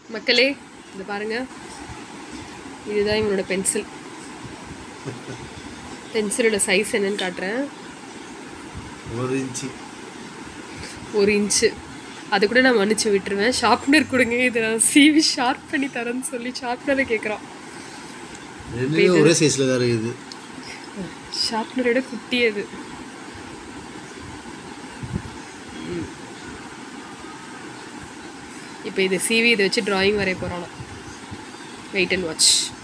மக்களே இது பாருங்க இதுதான் இவனோட பென்சில் பென்சிலோட சைஸ் என்னன்னு காட்டுறேன் ஒரு இன்ச்சு ஒரு இன்ச்சு அது கூட நான் மன்னிச்சு விட்டுருவேன் ஷார்ப்னர் கொடுங்க இதை நான் சீவி ஷார்ப் பண்ணி தரேன்னு சொல்லி ஷார்ப்னரை கேட்குறான் ரெண்டுமே ஒரே சைஸில் தான் இருக்குது ஷார்ப்னரோட குட்டி அது இப்போ இதை சீவி இதை வச்சு டிராயிங் வரைய போகிறானா வெயிட் அண்ட் வாட்ச்